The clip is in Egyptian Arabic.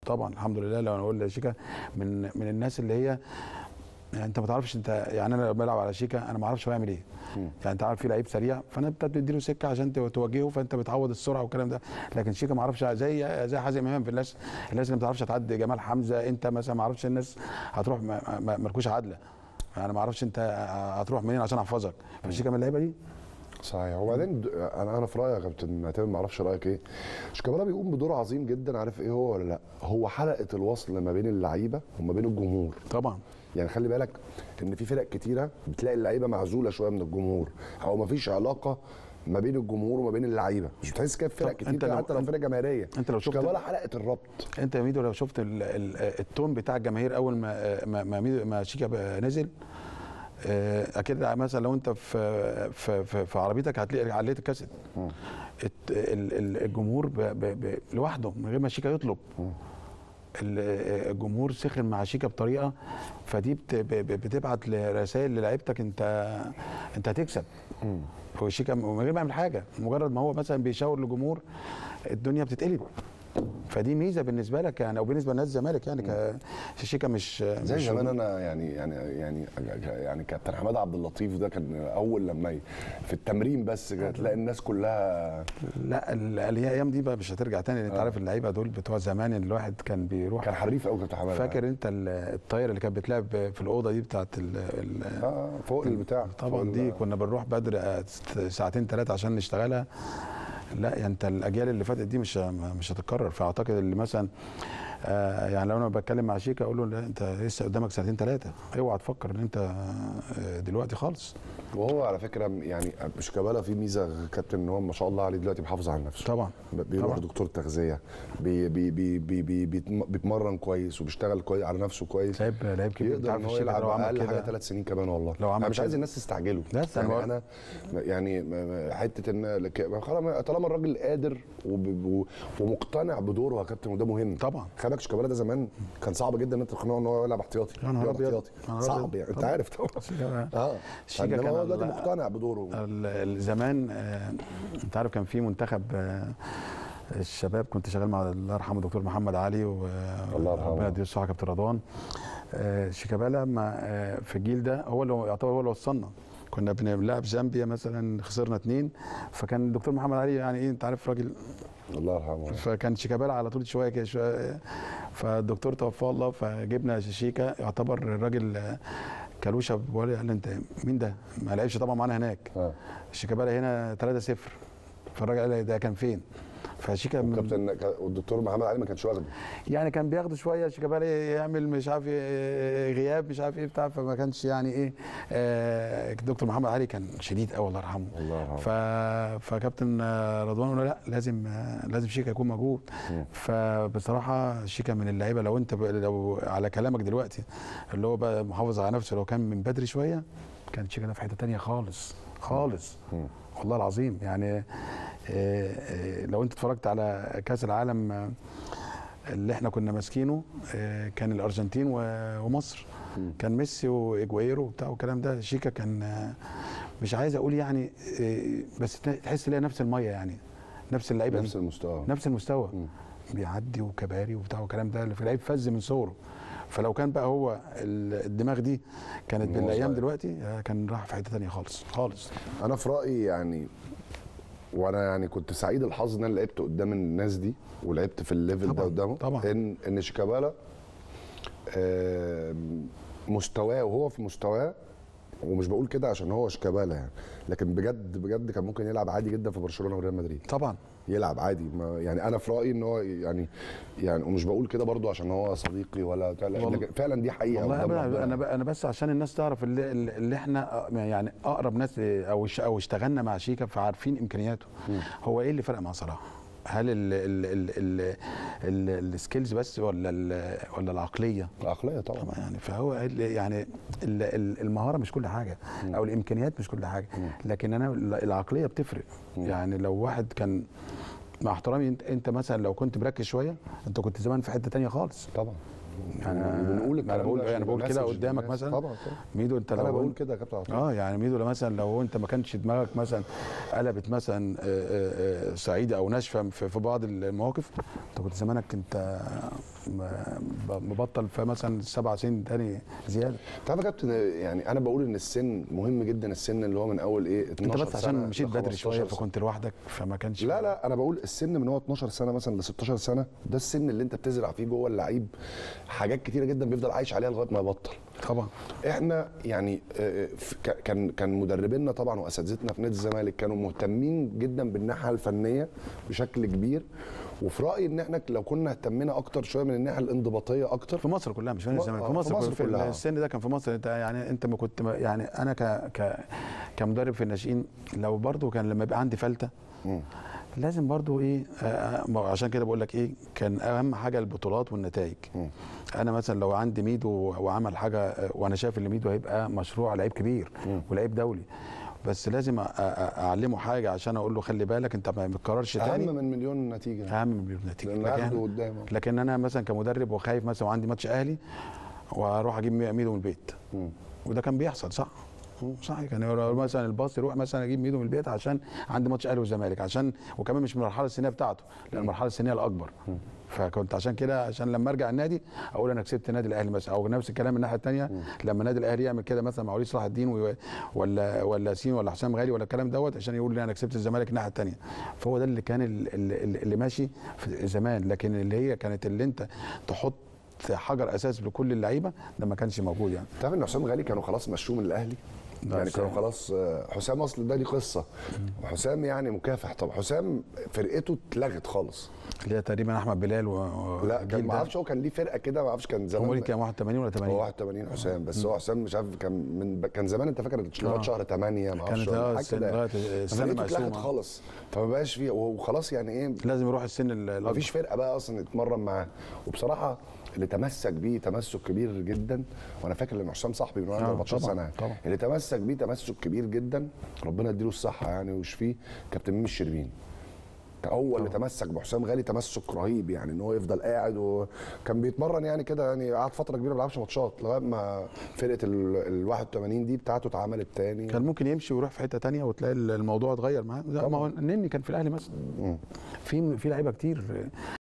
طبعا الحمد لله لو انا اقول شيكا من من الناس اللي هي يعني انت ما تعرفش انت يعني انا لما بلعب على شيكا انا ما اعرفش هو يعمل ايه يعني انت عارف في لعيب سريع فانا انت بتديله سكه عشان تو- توجهه فانت بتعوض السرعه والكلام ده لكن شيكا ما اعرفش زي زي حازم امام في الناس الناس اللي ما بتعرفش تعدي جمال حمزه انت مثلا ما اعرفش الناس هتروح ما- ما- مالكوش عادله يعني ما اعرفش انت هتروح منين عشان احفظك فشيكا من اللعيبه دي صحيح وبعدين د- انا انا في رايي يا كابتن معتمد ما اعرفش رايك ايه شيكابالا بيقوم بدور عظيم جدا عارف ايه هو ولا لا هو حلقه الوصل ما بين اللعيبه وما بين الجمهور طبعا يعني خلي بالك ان في فرق كتيره بتلاقي اللعيبه معزوله شويه من الجمهور او ما فيش علاقه ما بين الجمهور وما بين اللعيبه مش بتحس كده في فرق طب كتير أنت كده لو- حتى لو أنت- فرق جماهيريه أنت لو شفت- شيكابالا حلقه الربط انت يا ميدو لو شفت ال- ال- التون بتاع الجماهير اول ما ما ما, ميدو ما شيكا بقى نزل آه، اكيد مثلا لو انت في في في, في عربيتك هتلاقي عليت الكاسيت الت- ال- ال- الجمهور ب ب ب لوحده من غير ما شيكا يطلب ال- الجمهور سخن مع شيكا بطريقه فدي بت- ب- ب- بتبعت رسائل للعيبتك انت انت هتكسب هو شيكا من غير ما يعمل حاجه مجرد ما هو مثلا بيشاور للجمهور الدنيا بتتقلب فدي ميزه بالنسبه لك يعني او بالنسبه لناس الزمالك يعني ك- شيكا مش زي مش زمان انا يعني يعني يعني يعني كابتن حماد عبد اللطيف ده كان اول لما ي- في التمرين بس كده تلاقي الناس كلها لا ال- الايام دي بقى مش هترجع تاني لان انت آه. عارف اللعيبه دول بتوع زمان اللي الواحد كان بيروح كان حريف قوي كابتن حماد فاكر انت ال- الطايره اللي كانت بتلعب في الاوضه دي بتاعت ال ال اه فوق البتاع فوق طبعا ال- دي كنا بنروح بدري آه، ساعتين ثلاثه عشان نشتغلها لا يعني انت الاجيال اللي فاتت دي مش مش هتتكرر فاعتقد اللي مثلا آه يعني لو انا بتكلم مع شيكا اقول له لا انت لسه قدامك سنتين ثلاثه اوعى تفكر ان انت آه، دلوقتي خالص وهو على فكره يعني شيكابالا فيه ميزه كابتن ان هو ما شاء الله عليه دلوقتي محافظ على نفسه طبعا بيروح طبعا. دكتور تغذيه بي بي بي بي بي بيتم- بيتمرن كويس وبيشتغل كويس على نفسه كويس لعيب لعيب كبير انت يقدر عارف ان هو الشيكا يلعب لو عمل اقل حاجه كده ثلاث سنين كمان والله لو عمل انا مش عايز كده. الناس تستعجله لا، يعني أنا انا يعني م- م- حته ان لك- خلاص طالما الراجل قادر وب- و- ومقتنع بدوره يا كابتن وده مهم طبعا خلي بالك شيكابالا ده زمان كان صعب جدا ان انت تقنعه ان هو يلعب احتياطي يا نهار يلعب أبيض. احتياطي يا نهار صعب أبيض. يعني انت طبعا. عارف طبعا شيكا اه شيكا انما كان هو دلوقتي ال- مقتنع بدوره ال- ال- زمان آه، انت عارف كان في منتخب آه، الشباب كنت شغال مع الله يرحمه دكتور محمد علي و الله يرحمه. ربنا يديه الصحه كابتن رضوان آه، شيكابالا ما آه، في الجيل ده هو اللي يعتبر هو اللي وصلنا كنا بنلعب زامبيا مثلا خسرنا اتنين فكان الدكتور محمد علي يعني ايه انت عارف راجل الله يرحمه فكان شيكابالا على طول شويه كده شويه فالدكتور توفاه الله فجبنا شيكا يعتبر الراجل آه، كالوشا بيقول قال لي انت مين ده؟ ما لعبش طبعا معانا هناك اه شيكابالا هنا 3-0 فالراجل قال لي ده كان فين؟ فشيكا من- كابتن والدكتور محمد علي ما كانش واخده يعني كان بياخده شويه شيكابالا يعمل مش عارف إيه غياب مش عارف ايه بتاع فما كانش يعني ايه آه، الدكتور محمد علي كان شديد قوي الله يرحمه الله يرحمه. ف... فكابتن آه، رضوان قال لا لازم آه، لازم شيكا يكون موجود فبصراحه شيكا من اللعيبه لو انت ب... لو على كلامك دلوقتي اللي هو بقى محافظ على نفسه لو كان من بدري شويه كان شيكا ده في حته تانية خالص خالص والله العظيم يعني آه، آه، لو انت اتفرجت على كاس العالم آه، اللي احنا كنا ماسكينه آه، كان الارجنتين و- ومصر كان ميسي واجويرو وبتاع والكلام ده شيكا كان آه، مش عايز اقول يعني آه، بس تحس ان هي نفس الميه يعني نفس اللعيبه نفس المستوى نفس المستوى بيعدي وكباري وبتاع والكلام ده اللي في لعيب فز من صغره فلو كان بقى هو ال- الدماغ دي كانت من هو بالايام صغير. دلوقتي آه، كان راح في حته تانية خالص خالص انا في رايي يعني وانا يعني كنت سعيد الحظ ان انا لعبت قدام الناس دي ولعبت في الليفل ده طبعاً، قدامهم طبعاً. ان ان شيكابالا آم، مستواه وهو في مستواه ومش بقول كده عشان هو شيكابالا يعني لكن بجد بجد كان ممكن يلعب عادي جدا في برشلونه وريال مدريد طبعا يلعب عادي ما يعني انا في رايي ان هو يعني يعني ومش بقول كده برضو عشان هو صديقي ولا بتاع، لا، والله- لكن فعلا دي حقيقه والله قدام أبدا ربنا. انا ب- انا بس عشان الناس تعرف اللي, اللي احنا يعني اقرب ناس او اش- او اشتغلنا مع شيكا فعارفين امكانياته هو ايه اللي فرق مع صلاح هل ال ال ال ال ال السكيلز بس ولا ال ولا العقليه العقليه طبعا طبعا يعني فهو ال- يعني ال- ال- المهاره مش كل حاجه او الامكانيات مش كل حاجه لكن انا العقليه بتفرق يعني لو واحد كان مع احترامي انت, انت مثلا لو كنت مركز شويه انت كنت زمان في حته تانية خالص طبعا يعني وبنقول انا الكلام بقول ده عشان انا بقول يبقى كده message قدامك للناس. مثلا طبعا طبعا ميدو انت لو انا بقول انت- كده يا كابتن على طول. اه يعني ميدو لو مثلا لو انت ما كانش دماغك مثلا قلبت مثلا آه، آه، آه، سعيده او ناشفه في في بعض المواقف انت كنت زمانك انت م- آه، ب- مبطل فمثلا سبع سنين تاني زياده تعرف يا كابتن يعني انا بقول ان السن مهم جدا السن اللي هو من اول ايه 12 انت بس عشان سنة مشيت ل بدري 15 شويه سنة. فكنت لوحدك فما كانش لا لا انا بقول السن من هو 12 سنه مثلا ل 16 سنه ده السن اللي انت بتزرع فيه جوه اللعيب حاجات كتيره جدا بيفضل عايش عليها لغايه ما يبطل طبعا احنا يعني آه، ف- ك- كان كان مدربينا طبعا واساتذتنا في نادي الزمالك كانوا مهتمين جدا بالناحيه الفنيه بشكل كبير وفي رايي ان احنا لو كنا اهتمينا اكتر شويه من الناحيه الانضباطيه اكتر في مصر كلها مش في نادي م- الزمالك آه، في مصر, في مصر في كلها. السن ده كان في مصر انت يعني انت ما كنت ما- يعني انا ك ك كمدرب في الناشئين لو برضو كان لما يبقى عندي فلته مم. لازم برضو ايه آه، ما هو عشان كده بقول لك ايه كان اهم حاجه البطولات والنتائج مم. انا مثلا لو عندي ميدو وعمل حاجه آه، وانا شايف ان ميدو هيبقى مشروع لعيب كبير ولعيب دولي بس لازم أ- أ- اعلمه حاجه عشان اقول له خلي بالك انت ما بتكررش تاني اهم من مليون نتيجه اهم من النتيجه لان لكن, اخده قدام لكن انا مثلا كمدرب وخايف مثلا وعندي ماتش اهلي واروح اجيب ميدو من البيت مم. وده كان بيحصل صح صح كان يقول مثلا الباص يروح مثلا اجيب ميدو من البيت عشان عندي ماتش اهلي والزمالك عشان وكمان مش من المرحله السنيه بتاعته لان المرحله السنيه الاكبر فكنت عشان كده عشان لما ارجع النادي اقول انا كسبت النادي الاهلي مثلا او نفس الكلام من الناحيه الثانيه لما النادي الاهلي يعمل كده مثلا مع وليد صلاح الدين و- ولا ولا ياسين ولا حسام غالي ولا الكلام دوت عشان يقول لي انا كسبت الزمالك الناحيه الثانيه فهو ده اللي كان ال- ال- اللي ماشي في زمان لكن اللي هي كانت اللي انت تحط حجر اساس لكل اللعيبه ده ما كانش موجود يعني تعرف ان حسام غالي كانوا خلاص مشوه من الاهلي ده يعني كانوا حسام. خلاص آه، حسام اصل ده ليه قصه وحسام يعني مكافح طب حسام فرقته اتلغت خالص اللي هي تقريبا احمد بلال و و- لا كان الجيل ما ده. اعرفش هو كان ليه فرقه كده ما اعرفش كان هو زمان وليد كان 81 ولا هو 80 81 حسام بس هو حسام مش عارف كان من كان زمان انت فاكر لغايه آه. شهر 8 ما اعرفش كانت ولا اه حاجه السنة- كده لغايه السنه فرقته اتلغت مقسومه خالص فما بقاش فيه وخلاص يعني ايه لازم يروح السن ال- ما الأكبر. فيش فرقه بقى اصلا تتمرن معاه وبصراحه اللي تمسك بيه تمسك كبير جدا وانا فاكر ان حسام صاحبي من وانا آه، 14 طبعاً، سنه طبعاً. اللي تمسك بيه تمسك كبير جدا ربنا يديله الصحه يعني ويشفيه كابتن ميمي الشربين هو اللي تمسك بحسام غالي تمسك رهيب يعني ان هو يفضل قاعد وكان بيتمرن يعني كده يعني قعد فتره كبيره ما بيلعبش ماتشات لغايه ما فرقه ال 81 دي بتاعته اتعملت تاني كان ممكن يمشي ويروح في حته تانية وتلاقي الموضوع اتغير معاه لا، ما هو النني كان في الاهلي مثلا في في لعيبه كتير